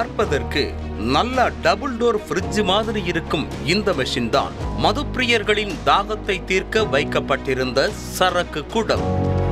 பார்ப்பதற்கு நல்லா double door fridge மாதிரி இருக்கும் இந்த மெஷின் தான் மதுப்பிரியர்களின் தாகத்தை தீர்க்க வைக்கப்பட்டிருந்த சரக்கு குடம்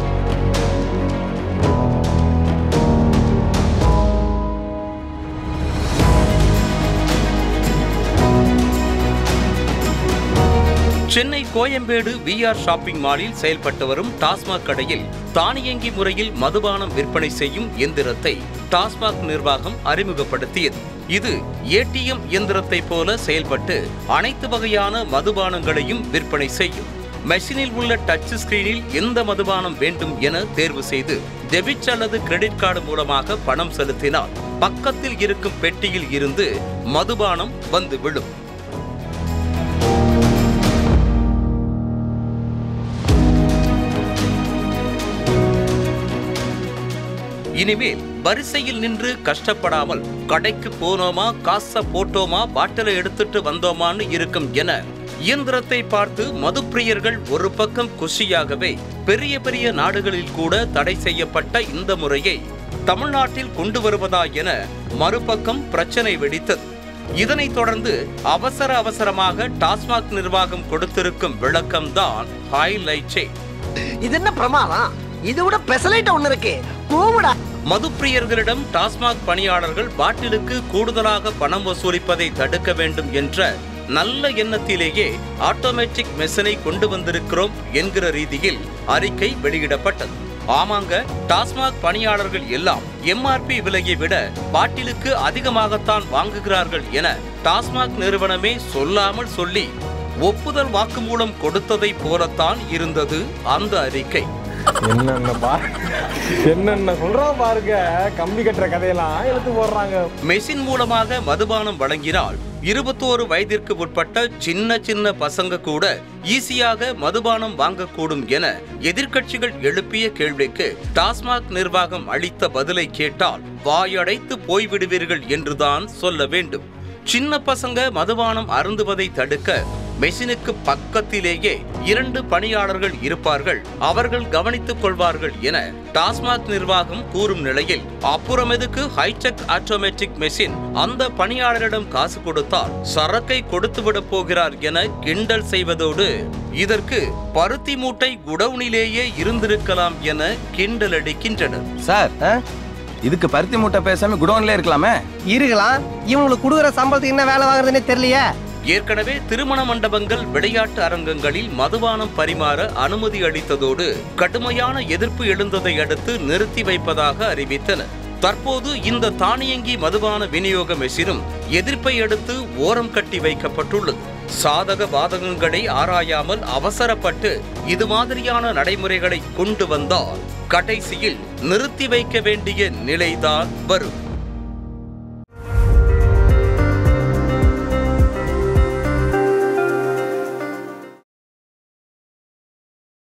சென்னை கோயம்பேடு விஆர் ஷாப்பிங் மாலில் செயல்பட்டு வரும் டாஸ்மாக் கடையில் தானியங்கி முறையில் மதுபானம் விற்பனை செய்யும் எந்திரத்தை டாஸ்மாக் நிர்வாகம் அறிமுகப்படுத்தியது இது ஏடிஎம் எந்திரத்தை போல செயல்பட்டு அனைத்து வகையான மதுபானங்களையும் விற்பனை செய்யும் மெஷினில் உள்ள டச் ஸ்கிரீனில் எந்த மதுபானம் வேண்டும் என தேர்வு செய்து டெபிட் அல்லது கிரெடிட் கார்டு மூலமாக பணம் செலுத்தினால் பக்கத்தில் இருக்கும் பெட்டியில் இருந்து மதுபானம் வந்து விழும் இனிமேல் வரிசையில் நின்று கஷ்டப்படாமல் கடைக்கு போனோமா காசை போட்டோமா பாட்டிலை எடுத்துட்டு வந்தோமான்னு இருக்கும் என இயந்திரத்தை பார்த்து மதுப்பிரியர்கள் ஒரு பக்கம் குஷியாகவே பெரிய பெரிய நாடுகளில் கூட தடை செய்யப்பட்ட இந்த முறையை தமிழ்நாட்டில் கொண்டு வருவதா என மறுபக்கம் பிரச்சனை வெடித்தது இதனைத் தொடர்ந்து அவசர அவசரமாக டாஸ்மாக் நிர்வாகம் கொடுத்திருக்கும் விளக்கம்தான் ஹைலைட்ஸே இது என்ன பிரமாதம் இது விட பெசலைட் ஒண்ணு இருக்கு கூவுடா மதுப்பிரியர்களிடம் டாஸ்மாக் பணியாளர்கள் பாட்டிலுக்கு கூடுதலாக பணம் வசூலிப்பதை தடுக்க வேண்டும் என்ற நல்ல எண்ணத்திலேயே ஆட்டோமேட்டிக் மெஷினை கொண்டு வந்திருக்கிறோம் என்கிற ரீதியில் அறிக்கை வெளியிடப்பட்டது ஆமாங்க டாஸ்மாக் பணியாளர்கள் எல்லாம் எம்ஆர்பி விலையை விட பாட்டிலுக்கு அதிகமாகத்தான் வாங்குகிறார்கள் என டாஸ்மாக் நிறுவனமே சொல்லாமல் சொல்லி ஒப்புதல் வாக்குமூலம் கொடுத்ததை போலத்தான் இருந்தது அந்த அறிக்கை என்னென்ன பா என்னென்ன சொல்றோம் பாருங்க கம்பி கட்டுற கதையெல்லாம் எடுத்து போடுறாங்க மெஷின் மூலமாக மதுபானம் வழங்கினால் இருபத்தோரு வயதிற்கு உட்பட்ட சின்ன சின்ன பசங்க கூட ஈஸியாக மதுபானம் வாங்கக்கூடும் என எதிர்க்கட்சிகள் எழுப்பிய கேள்விக்கு டாஸ்மாக் நிர்வாகம் அளித்த பதிலை கேட்டால் வாயடைத்து போய்விடுவீர்கள் என்றுதான் சொல்ல வேண்டும் சின்ன பசங்க மதுபானம் அருந்துவதை தடுக்க மெஷினுக்கு பக்கத்திலேயே இரண்டு பணியாளர்கள் இருப்பார்கள் அவர்கள் கவனித்துக் கொள்வார்கள் என டாஸ்மாக் நிர்வாகம் கூறும் நிலையில் அப்புறம் எதுக்கு ஹைடெக் ஆட்டோமேட்டிக் மெஷின் அந்த பணியாளரிடம் காசு கொடுத்தால் சரக்கை கொடுத்துவிடப் போகிறார் என கிண்டல் செய்வதோடு இதற்கு பருத்தி மூட்டை குடவுனிலேயே இருந்திருக்கலாம் என கிண்டல் அடிக்கின்றனர் சார் இதுக்கு பருத்தி மூட்டை பேசாம குடோன்ல இருக்கலாமே இருக்கலாம் இவங்களுக்கு கொடுக்குற சம்பளத்துக்கு என்ன வேலை வாங்குறதுன்னே தெரியலையே ஏற்கனவே திருமண மண்டபங்கள் விளையாட்டு அரங்கங்களில் மதுபானம் பரிமாற அனுமதி அளித்ததோடு கடுமையான எதிர்ப்பு எழுந்ததை அடுத்து நிறுத்தி வைப்பதாக அறிவித்தனர் தற்போது இந்த தானியங்கி மதுபான விநியோக மெஷினும் எதிர்ப்பை அடுத்து ஓரம் கட்டி வைக்கப்பட்டுள்ளது சாதக பாதகங்களை ஆராயாமல் அவசரப்பட்டு இது மாதிரியான நடைமுறைகளை கொண்டு வந்தால் கடைசியில் நிறுத்தி வைக்க வேண்டிய நிலைதான் வரும்